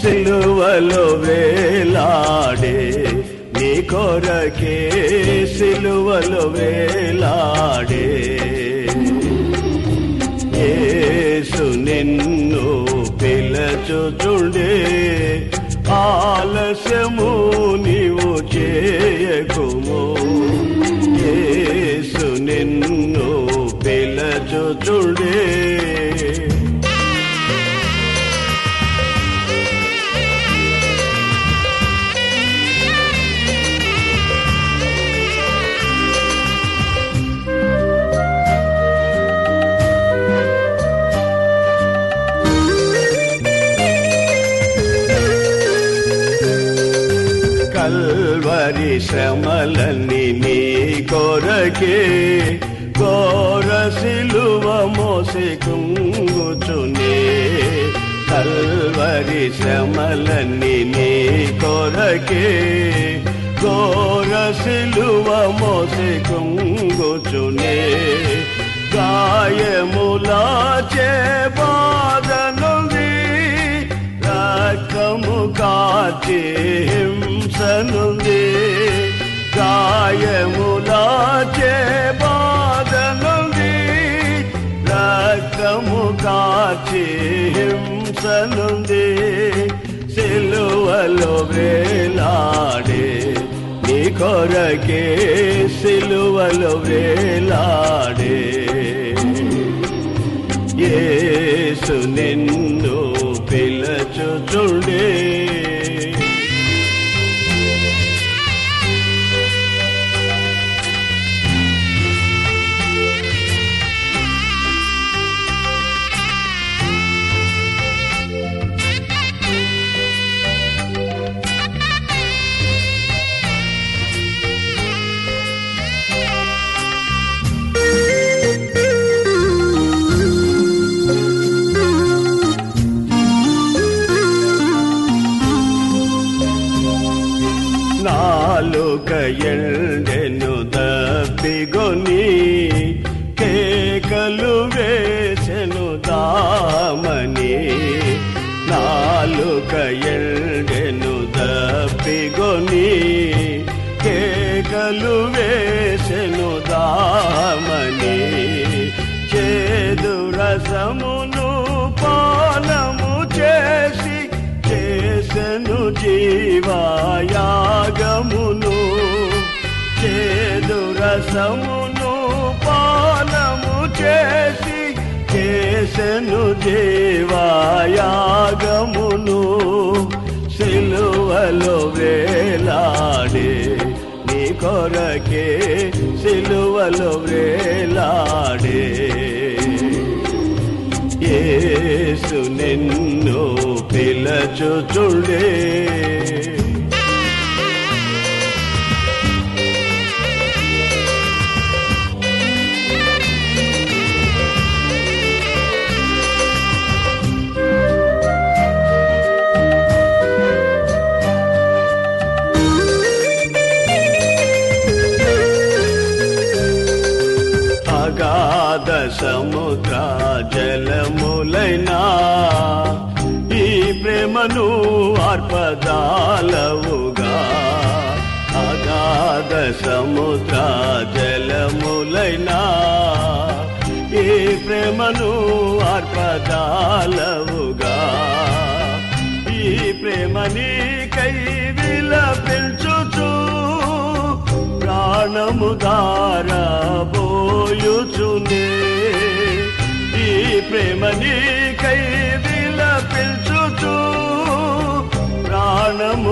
సిలువలో వేలాడే నీ కొరకే సిలువలో వేలాడే యేసు నిన్ను పిలచుచుండే ఆలస్యము నీవు చేయకుము యేసు నిన్ను పిలచుచుండే కల్వరి శ్రమలన్నీ నీ కొరకే ఘోర సిలువ మోసి కుంగుచునే కల్వరి శ్రమలన్నీ నీ కొరకే ఘోర సిలువ మోసి కుంగుచునే గాయములాచే బాధనుంది రక్తము కాచి హింసనుంది గాయములాచే బాధనుంది రక్తము కాచి హింసనుంది సిలువలో వేలాడే నీ కొరకే సిలువలో వేలాడే యేసు నిన్ను పిలచుచుండే నాలుక ఎండెను దప్పిగొని కేకలు వేసెను దామని నాలుక ఎండెను దప్పిగొని కేకలు వేసెను దామని చేదు రసమును పానము చేసి చేసెను జీవాయాగమును చేదు రసమును పానము చేసి చేసెను జీవాయాగమును సిలువలో వేలాడే నీ కొరకే సిలువలో వేలాడే యేసు నిన్ను పిలచుచుండే అగాధ సముద్ర జలములైనా ఈ ప్రేమను అర్పదాలవుగా అగాధ సముద్ర జలములైనా ఈ ప్రేమను అర్పదాలవుగా ఈ ప్రేమని కై విలపించుచు ప్రాణము దారబోయుచునే ఈ ప్రేమని కై విలపించుచు ప్రాణము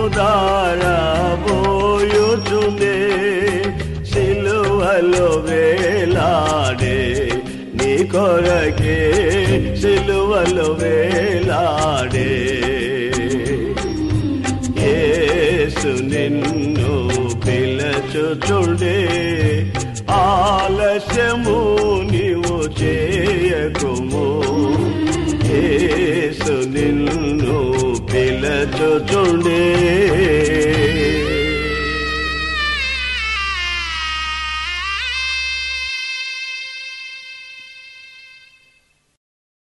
దారబోయుచునే సిలువలో వేలాడే నీ కొరకే సిలువలో వేలాడే యేసు నిన్ను పిలచుచుండే ఆలస్యము నీవు చేయకుము యేసు నిన్ను పిలచుచుండే